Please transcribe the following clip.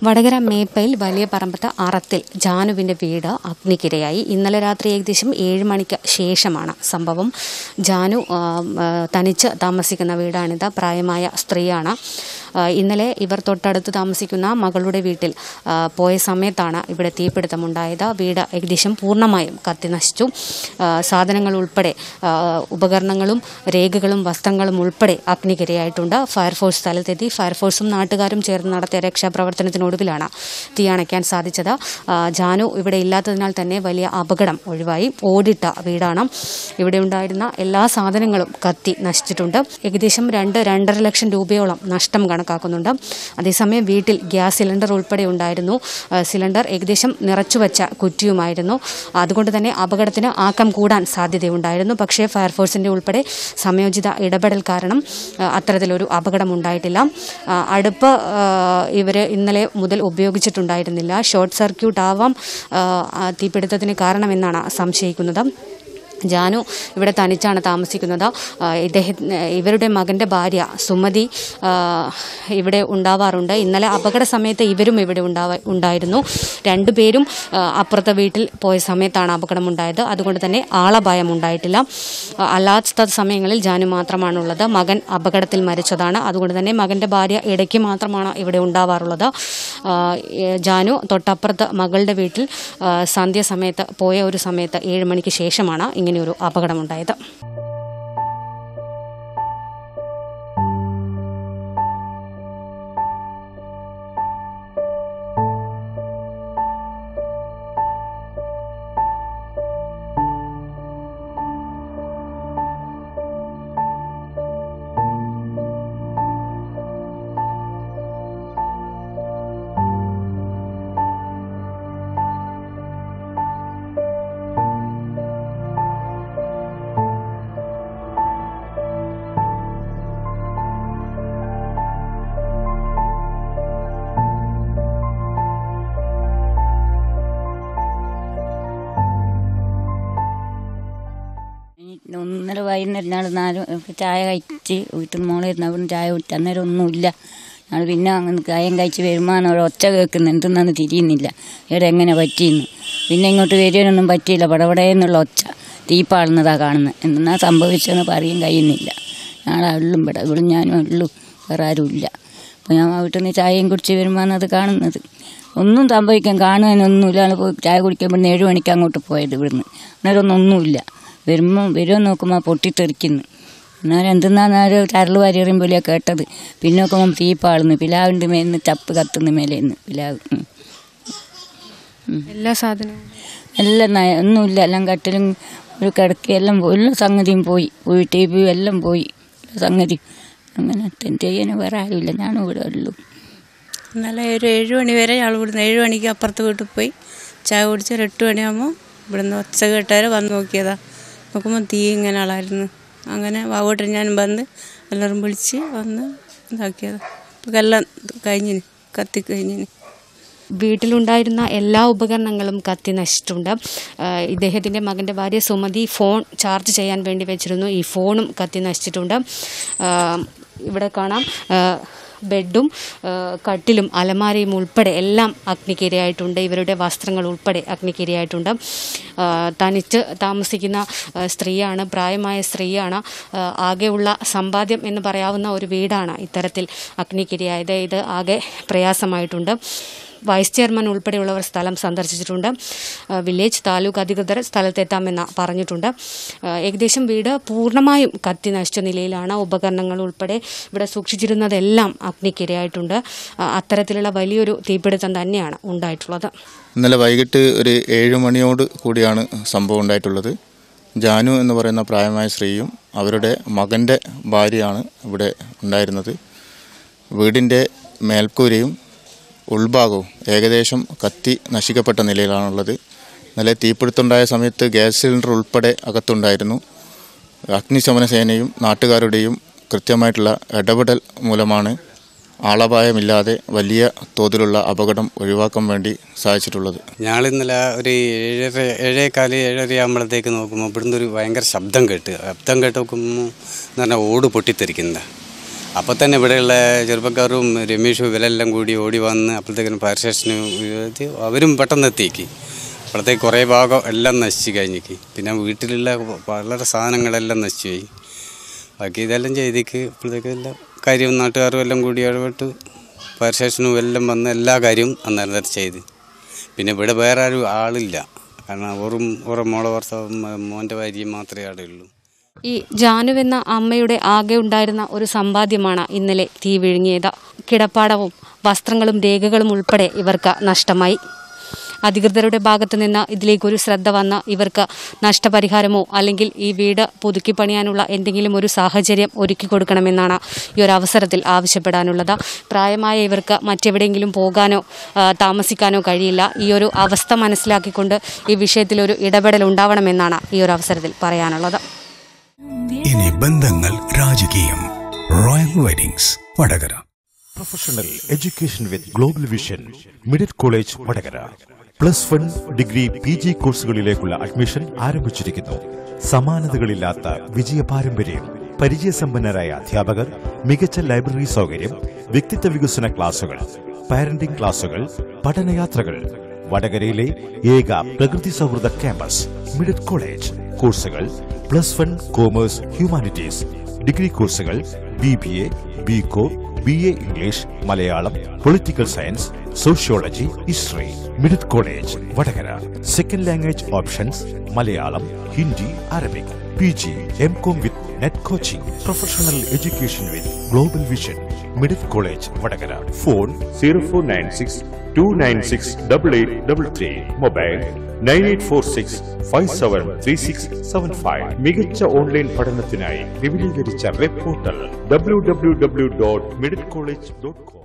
വടകര മേപ്പയിൽ വലിയ പറമ്പത്ത് അറത്തിൽ ജാനുവിൻ്റെ വീട് അഗ്നിക്കിരയായി ഇന്നലെ രാത്രി ഏകദേശം ഏഴ് മണിക്ക് ശേഷമാണ് സംഭവം ജാനു ആ, ആ, തനിച്ച് താമസിക്കുന്ന വീടാണിത് പ്രായമായ സ്ത്രീയാണ് ആ, ഇന്നലെ ഇവർ തൊട്ടടുത്ത് താമസിക്കുന്ന മകളുടെ വീട്ടിൽ ആ, പോയ സമയത്താണ് ഇവിടെ തീപിടുത്തമുണ്ടായത് വീട് ഏകദേശം പൂർണ്ണമായും കത്തി നശിച്ചു ആ, സാധനങ്ങൾ ഉൾപ്പെടെ ആ, ഉപകരണങ്ങളും രേഖകളും വസ്ത്രങ്ങളും ഉൾപ്പെടെ അഗ്നിക്കിരയായിട്ടുണ്ട് ഫയർഫോഴ്സ് സ്ഥലത്തെത്തി ഫയർഫോഴ്സും നാട്ടുകാരും ചേർന്ന് നടത്തിയ രക്ഷാപ്രവർത്തനത്തിനൊടുവിലാണ് തീ അണയ്ക്കാൻ സാധിച്ചത് ആ, ജാനു ഇവിടെ ഇല്ലാത്തതിനാൽ തന്നെ വലിയ അപകടം ഒഴിവായി ഓടിട്ട വീടാണ് ഇവിടെ ഉണ്ടായിരുന്ന എല്ലാ സാധനങ്ങളും കത്തി നശിച്ചിട്ടുണ്ട് ഏകദേശം രണ്ട് രണ്ടര ലക്ഷം രൂപയോളം നഷ്ടം കണക്കാക്കുന്നുണ്ട് അതേസമയം വീട്ടിൽ ഗ്യാസ് സിലിണ്ടർ ഉൾപ്പെടെ ഉണ്ടായിരുന്നു ആ, സിലിണ്ടർ ഏകദേശം നിറച്ചു വച്ച കുറ്റിയുമായിരുന്നു അതുകൊണ്ട് തന്നെ അപകടത്തിന് ആക്കം കൂടാൻ സാധ്യതയുണ്ടായിരുന്നു പക്ഷേ ഫയർഫോഴ്സിൻ്റെ ഉൾപ്പെടെ സംയോജിത ഇടപെടൽ കാരണം ആ, അത്തരത്തിലൊരു അപകടം ഉണ്ടായിട്ടില്ല ആ, അടുപ്പ് ഇവർ ഇന്നലെ മുതൽ ഉപയോഗിച്ചിട്ടുണ്ടായിരുന്നില്ല ഷോർട്ട് സർക്യൂട്ട് ആവാം ആ, ആ തീപിടുത്തത്തിന് കാരണമെന്നാണ് സംശയിക്കുന്നത് ജാനു ഇവിടെ തനിച്ചാണ് താമസിക്കുന്നത് ആ, ഇദ്ദേഹം ഇവരുടെ മകൻ്റെ ഭാര്യ സുമതി ആ, ഇവിടെ ഉണ്ടാവാറുണ്ട് ഇന്നലെ അപകട സമയത്ത് ഇവരും ഇവിടെ ഉണ്ടാവ ഉണ്ടായിരുന്നു രണ്ടുപേരും ആ, അപ്പുറത്തെ വീട്ടിൽ പോയ സമയത്താണ് അപകടമുണ്ടായത് അതുകൊണ്ട് തന്നെ ആളപായം ഉണ്ടായിട്ടില്ല ആ, അല്ലാത്ത സമയങ്ങളിൽ ജാനു മാത്രമാണുള്ളത് മകൻ അപകടത്തിൽ മരിച്ചതാണ് അതുകൊണ്ട് തന്നെ മകൻ്റെ ഭാര്യ ഇടയ്ക്ക് മാത്രമാണ് ഇവിടെ ഉണ്ടാവാറുള്ളത് ആ, ഏ, ജാനു തൊട്ടപ്പുറത്ത് മകളുടെ വീട്ടിൽ ആ, സന്ധ്യ സമയത്ത് പോയ ഒരു സമയത്ത് ഏഴ് മണിക്ക് ശേഷമാണ് ഇങ്ങനെയൊരു അപകടമുണ്ടായത് ഇനി ഒന്നര വൈകുന്നേരം ഞങ്ങൾ നാല് ചായ കഴിച്ച് വീട്ടിൽ നിന്ന് മോളെ ഇരുന്ന് അവിടെ ചായ കുടിച്ച് അന്നേരം ഒന്നുമില്ല ഞങ്ങൾ പിന്നെ അങ്ങനെ ചായം കഴിച്ച് വരുമ്പോൾ ഒരു ഒച്ച കേൾക്കുന്നു എന്തെന്നാന്ന് തിരിയുന്നില്ല ഇവിടെ എങ്ങനെ പറ്റിയെന്ന് പിന്നെ ഇങ്ങോട്ട് വരാനൊന്നും പറ്റിയില്ല പടപടയെന്നുള്ള ഒച്ച തീപ്പാളുന്നതാ കാണുന്നത് എന്തെന്നാ സംഭവിച്ചതെന്ന് പറയാൻ കഴിയുന്നില്ല ഞങ്ങൾ ഉള്ളും ഇവിടെ ഇവിടെ ഞാനും ഉള്ളു വേറെ ആരുമില്ല അപ്പോൾ ഞാൻ വീട്ടിൽ നിന്ന് ചായയും കുടിച്ച് വരുമ്പോൾ അത് കാണുന്നത് ഒന്നും സംഭവിക്കാൻ കാണുവാനൊന്നുമില്ല ഞങ്ങൾ പോയി ചായ കുടിക്കാൻ ഇവിടുന്ന് ഏഴ് മണിക്ക് അങ്ങോട്ട് പോയത് ഇവിടുന്ന് അന്നേരം ഒന്നും ഒന്നുമില്ല വരുമ്പോൾ വരുമോ നോക്കുമ്പോൾ പൊട്ടിത്തെറിക്കുന്നു അന്നേരം എന്തെന്നാന്നൊരു ചരൽ വാരി എറിയുമ്പോഴേ കേട്ടത് പിന്നെ നോക്കുമ്പോൾ തീപ്പാളുന്നു പിലാവിൻ്റെ മേലിന്ന് ചപ്പ് കത്തുന്ന മേലേന്ന് പിലാവ് ഉം. എല്ലാ സാധനവും എല്ലാം നയ- ഒന്നുമില്ല എല്ലാം കട്ടിലും ഒരു കിടക്കയെല്ലാം പോയി എല്ലാ സംഗതിയും പോയി പോയി ടി വി എല്ലാം പോയി എല്ലാ സംഗതി അങ്ങനെ എന്ത് ചെയ്യാനും വേറെ ആരുമില്ല ഞാനും ഇവിടെ ഉള്ളൂ ഇന്നലെ ഒരു ഏഴ് മണി വരെ ഞങ്ങൾ ഇവിടുന്ന് ഏഴ് മണിക്ക് അപ്പുറത്ത് വീട്ടിൽ പോയി ചായ കുടിച്ച് ഒരു എട്ട് മണിയാകുമ്പോൾ ഇവിടുന്ന് ഒച്ച കേട്ടാൽ വന്ന് നോക്കിയതാ നോക്കുമ്പോൾ തീ ഇങ്ങനെ ആളായിരുന്നു അങ്ങനെ വാവോട്ട് ഞാൻ വന്ന് എല്ലാവരും വിളിച്ച് വന്ന് ഇതാക്കിയതാ ഇപ്പം എല്ലാം കഴിഞ്ഞിന് കത്തി കഴിഞ്ഞിന് വീട്ടിലുണ്ടായിരുന്ന എല്ലാ ഉപകരണങ്ങളും കത്തി നശിച്ചിട്ടുണ്ട് ആ, ഇദ്ദേഹത്തിൻ്റെ മകൻ്റെ ഭാര്യ സുമതി ഫോൺ ചാർജ് ചെയ്യാൻ വേണ്ടി വെച്ചിരുന്നു ഈ ഫോണും കത്തി നശിച്ചിട്ടുണ്ട് ആ, ഇവിടെ കാണാം ആ, ബെഡും ആ, കട്ടിലും അലമാരയും ഉൾപ്പെടെ എല്ലാം അഗ്നിക്കിരയായിട്ടുണ്ട് ഇവരുടെ വസ്ത്രങ്ങൾ ഉൾപ്പെടെ അഗ്നിക്കിരയായിട്ടുണ്ട് ആ, തനിച്ച് താമസിക്കുന്ന ആ, സ്ത്രീയാണ് പ്രായമായ സ്ത്രീയാണ് ആ, ആകെയുള്ള സമ്പാദ്യം എന്ന് പറയാവുന്ന ഒരു വീടാണ് ഇത്തരത്തിൽ അഗ്നിക്കിരയായത് ഇത് ആകെ പ്രയാസമായിട്ടുണ്ട് വൈസ് ചെയർമാൻ ഉൾപ്പെടെയുള്ളവർ സ്ഥലം സന്ദർശിച്ചിട്ടുണ്ട് ആ, വില്ലേജ് താലൂക്ക് അധികൃതർ സ്ഥലത്തെത്താമെന്ന് പറഞ്ഞിട്ടുണ്ട് ആ, ഏകദേശം വീട് പൂർണ്ണമായും കത്തി നശിച്ച നിലയിലാണ് ഉപകരണങ്ങൾ ഉൾപ്പെടെ ഇവിടെ സൂക്ഷിച്ചിരുന്നതെല്ലാം അഗ്നിക്കിരയായിട്ടുണ്ട് ആ, അത്തരത്തിലുള്ള വലിയൊരു തീപിടുത്തം തന്നെയാണ് ഉണ്ടായിട്ടുള്ളത് ഇന്നലെ വൈകിട്ട് ഒരു ഏഴ് മണിയോട് കൂടിയാണ് സംഭവം ഉണ്ടായിട്ടുള്ളത് ജാനു എന്ന് പറയുന്ന പ്രായമായ സ്ത്രീയും അവരുടെ മകൻ്റെ ഭാര്യയാണ് ഇവിടെ ഉണ്ടായിരുന്നത് വീടിൻ്റെ മേൽക്കൂരയും ഉൾഭാഗവും ഏകദേശം കത്തി നശിക്കപ്പെട്ട നിലയിലാണുള്ളത് ഇന്നലെ തീപിടുത്തമുണ്ടായ സമയത്ത് ഗ്യാസ് സിലിണ്ടർ ഉൾപ്പെടെ അകത്തുണ്ടായിരുന്നു അഗ്നിശമന സേനയും നാട്ടുകാരുടെയും കൃത്യമായിട്ടുള്ള ഇടപെടൽ മൂലമാണ് ആളപായമില്ലാതെ വലിയ തോതിലുള്ള അപകടം ഒഴിവാക്കാൻ വേണ്ടി സാധിച്ചിട്ടുള്ളത് ഞങ്ങൾ ഇന്നലെ ഒരു ഏഴര ഏഴേക്കാല് ഏഴര ആകുമ്പോഴത്തേക്ക് നോക്കുമ്പോൾ ഇവിടുന്ന് ഒരു ഭയങ്കര ശബ്ദം കേട്ട് ശബ്ദം കേട്ട് നോക്കുമ്പോൾ എന്ന് പറഞ്ഞാൽ ഓട് പൊട്ടിത്തെറിക്കുന്നതാണ് അപ്പോൾ തന്നെ ഇവിടെയുള്ള ചെറുപ്പക്കാരും രമേഷും ഇവരെല്ലാം കൂടി ഓടി വന്ന് അപ്പോഴത്തേക്കും ഫയർ സ്റ്റേഷന് എത്തി. അവരും പെട്ടെന്ന് എത്തിക്ക് അപ്പോഴത്തേക്ക് കുറേ ഭാഗം എല്ലാം നശിച്ച് കഴിഞ്ഞിക്ക് പിന്നെ വീട്ടിലുള്ള വളരെ സാധനങ്ങളെല്ലാം നശിച്ചു പോയി ബാക്കി ഇതെല്ലാം ചെയ്തേക്ക് അപ്പോഴത്തേക്ക് എല്ലാം കാര്യം നാട്ടുകാരും എല്ലാം കൂടി ഇടപെട്ട് ഫയർ സ്റ്റേഷനും എല്ലാം വന്ന് എല്ലാ കാര്യവും അന്നേരം തന്നെ ചെയ്ത് പിന്നെ ഇവിടെ വേറെ ആരും ആളില്ല കാരണം വെറും ഒരു മോളെ ഭർത്താവും മോൻ്റെ ഭാര്യയും മാത്രമേ അവിടെ ഉള്ളൂ ഈ ജാനുവെന്ന അമ്മയുടെ ആകെ ഉണ്ടായിരുന്ന ഒരു സമ്പാദ്യമാണ് ഇന്നലെ തീ വിഴുങ്ങിയത് കിടപ്പാടവും വസ്ത്രങ്ങളും രേഖകളും ഉൾപ്പെടെ ഇവർക്ക് നഷ്ടമായി അധികൃതരുടെ ഭാഗത്തു നിന്ന് ഇതിലേക്കൊരു ശ്രദ്ധ വന്ന് ഇവർക്ക് നഷ്ടപരിഹാരമോ അല്ലെങ്കിൽ ഈ വീട് പുതുക്കി പണിയാനുള്ള എന്തെങ്കിലും ഒരു സാഹചര്യം ഒരുക്കി കൊടുക്കണമെന്നാണ് ഈ ഒരു അവസരത്തിൽ ആവശ്യപ്പെടാനുള്ളത് പ്രായമായ ഇവർക്ക് മറ്റെവിടെയെങ്കിലും പോകാനോ ആ, താമസിക്കാനോ കഴിയില്ല ഈ ഒരു അവസ്ഥ മനസ്സിലാക്കിക്കൊണ്ട് ഈ വിഷയത്തിൽ ഒരു ഇടപെടൽ ഉണ്ടാവണമെന്നാണ് ഈ ഒരു അവസരത്തിൽ പറയാനുള്ളത് ഇനി ബന്ധങ്ങൾ രാജകീയം royal weddings Vadakara professional education with global vision middle college Vadakara plus one degree P G കോഴ്സുകളിലേക്കുള്ള അഡ്മിഷൻ ആരംഭിച്ചിരിക്കുന്നു സമാനതകളില്ലാത്ത വിജയ പാരമ്പര്യം പരിചയസമ്പന്നരായ അധ്യാപകർ മികച്ച ലൈബ്രറി സൗകര്യം വ്യക്തിത്വ വികസന ക്ലാസുകൾ പാരന്റിംഗ് ക്ലാസുകൾ പഠനയാത്രകൾ വടകരയിലെ ഏക പ്രകൃതി സൗഹൃദ ക്യാമ്പസ് മിഡിൽ കോളേജ് കോഴ്സുകൾ plus one commerce humanities degree കോഴ്സുകൾ B B A B com B A English Malayalam political science sociology history middle college Vadakara second language options Malayalam Hindi Arabic P G M com with net coaching professional education with global vision middle college Vadakara phone zero four nine six two nine six double eight double three mobile nine eight four six five seven three six seven five മികച്ച online പഠനത്തിനായി വിപുലീകരിച്ച web portal W W W dot middle college dot com